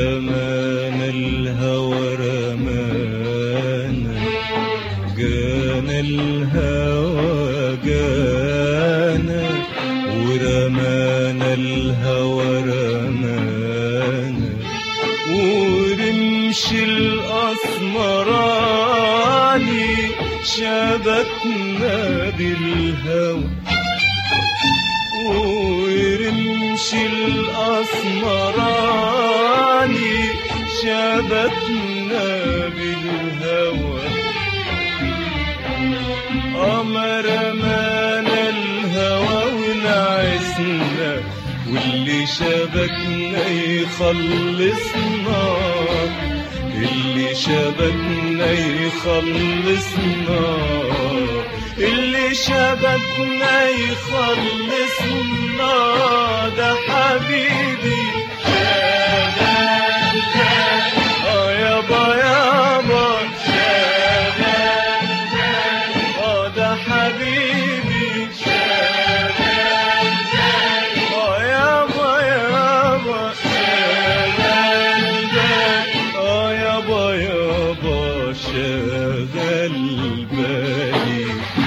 رمانا الهوى رمانا جانا الهوى جانا ورمانا الهوى رمانا ورمش الأسمراني شبكنا بالهوى ورمش الأسمراني شبكنا بالهوى أمر مانا الهوى ونعسنا واللي شبكنا يخلصنا اللي شبكنا يخلصنا اللي شبكنا يخلصنا ده حبيبي اه يابا يابا اه ده حبيبي اه يابا يابا اه يابا يابا شغل بالي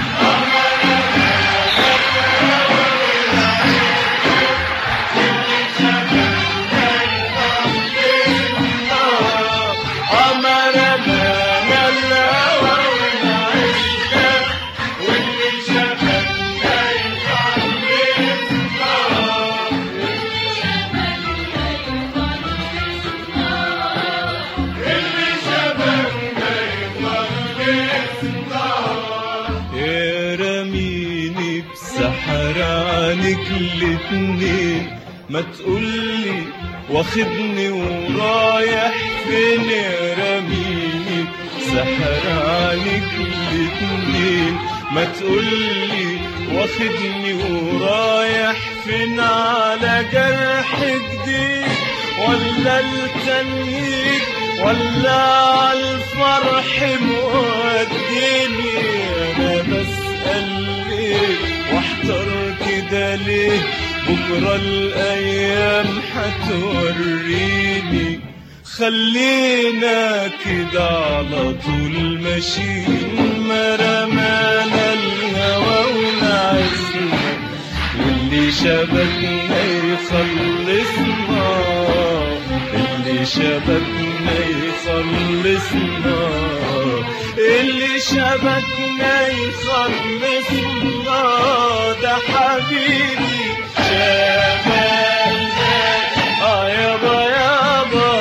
رميني بسحر عنك الاتنين ما تقولي واخدني ورايح فين رميني بسحر عنك الاتنين ما تقولي واخدني ورايح فين على جرح جديد ولا التنهيد ولا على الفرح موديني انا بسأل ليه واحتار كده ليه بكرة الايام هتوريني خلينا كده على طول ماشيين ما رمانا الهوى ونعسنا واللي شبكنا يخلصنا اللي شبكنا يخلصنا اللي شبكنا يخلصنا ده حبيبي شباب اه يابا يابا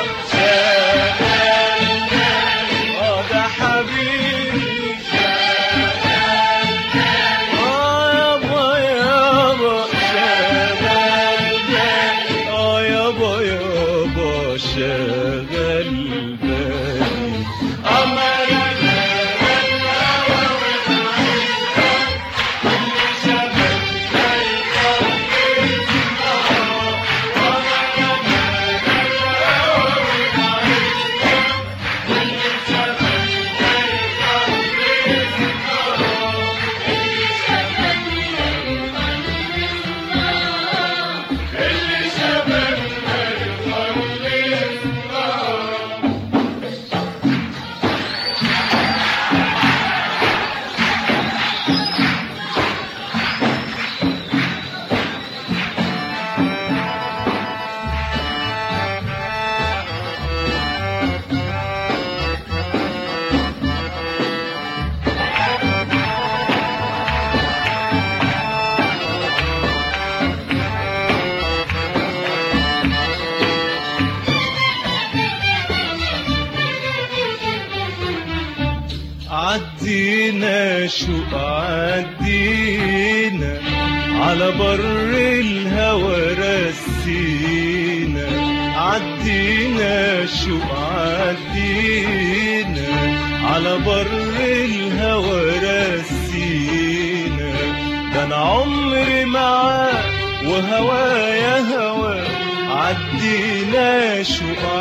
شباب اه ده حبيبي اه يابا يابا شغال اه يابا يابا شغال بالي أمر عدينا شو عدينا على بر الهوى رسينا عدينا شو عدينا على بر الهوى رسينا ده انا عمري معاه وهوايا هوا عدينا شو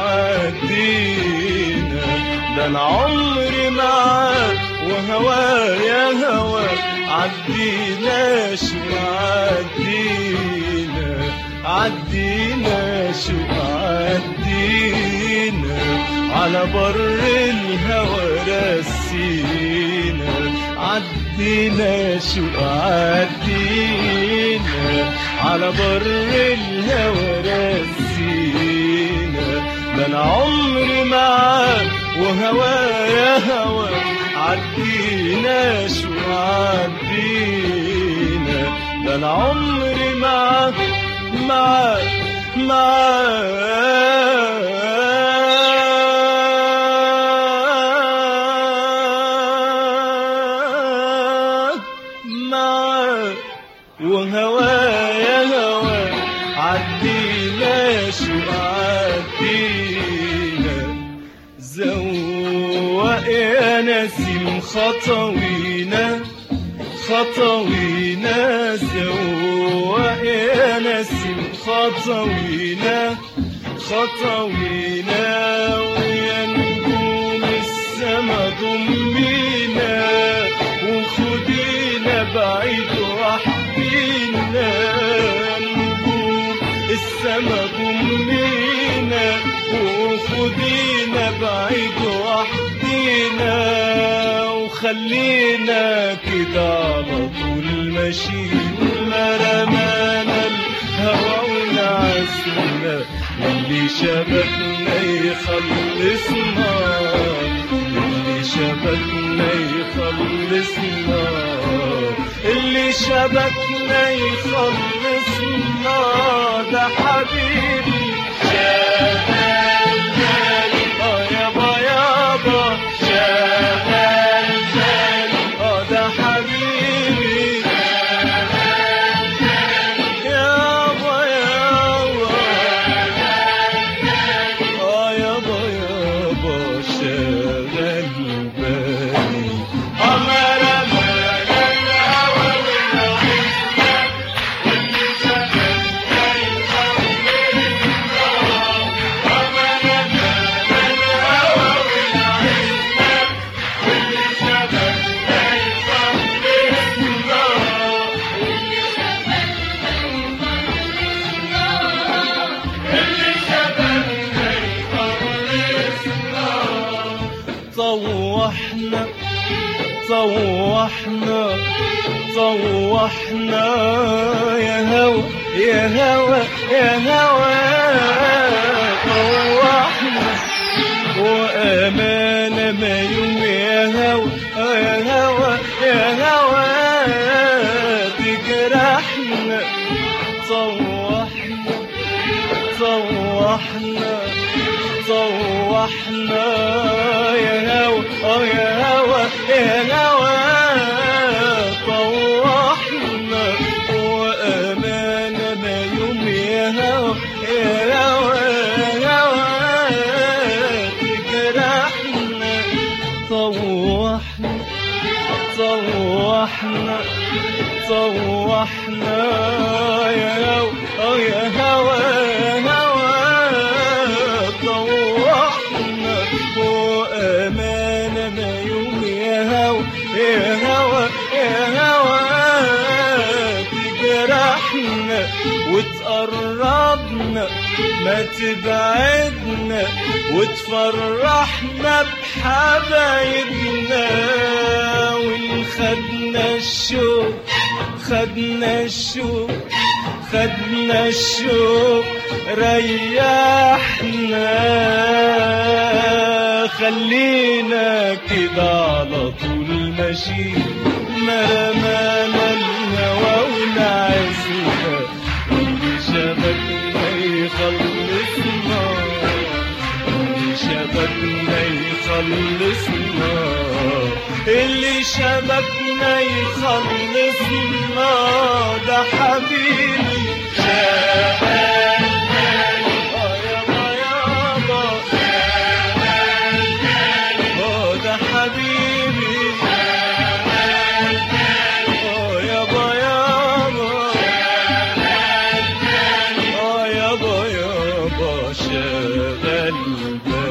عدينا ده انا عمري معاه وهوايا هوا عدينا شو عدينا عدينا شو عدينا على بر الهوى رسينا عدينا شو عدينا على بر الهوى رسينا ده انا عمري معاك وهوايا هوا عدينا شو عدينا ده انا عمري معاك معاك معاك معاك وهوايا هوا عدينا شو عدينا زوق يا نسيم خطوينا خطوينا زوق يا نسيم خطوينا خطوينا ويا نجوم السما ضمينا وخدينا بعيد وحدينا نجوم السما ضمينا وخدينا بعيد وحدينا وخلينا كده على طول ماشيين ما رمانا الهوى ونعسنا اللي شبكنا يخلصنا اللي شبكنا يخلصنا اللي شبكنا يخلصنا ده حبيبي شغال بالي اه يابا يابا شغال بالي اه ده حبيبي يابا يابا اه يابا يابا شغال بالي أمر أمر الهوى طوحنا طوحنا طوحنا يا هوى يا هوى يا هوى طوحنا وأمانة ما يوم يا هوى يا هوى يا هوى تجرحنا طوحنا طوحنا طوحنا يا هوى اه يا هوى يا هوى طوحنا وأمانة ما يوم يا هوى يا هوى يا هوى تجرحنا طوحنا طوحنا طوحنا يا هوى اه يا هوى يا هوى طوحنا وأمانة ما يوم يا هوى يا هوى يا هوى تجرحنا وتقربنا ما تبعدنا وتفرحنا بحبايبنا ونخدنا الشوق خدنا الشوق خدنا الشوق ريحنا خلينا كده على طول ماشي مرمانا الهوى ونعزنا واللي شبكنا يخلصنا اللي شبكنا يخلصنا اللي شبكنا يخلصنا ده حبيبي شغال بالي اه يابا يابا اه ده حبيبي اه يابا يابا اه يابا يابا شغال بالي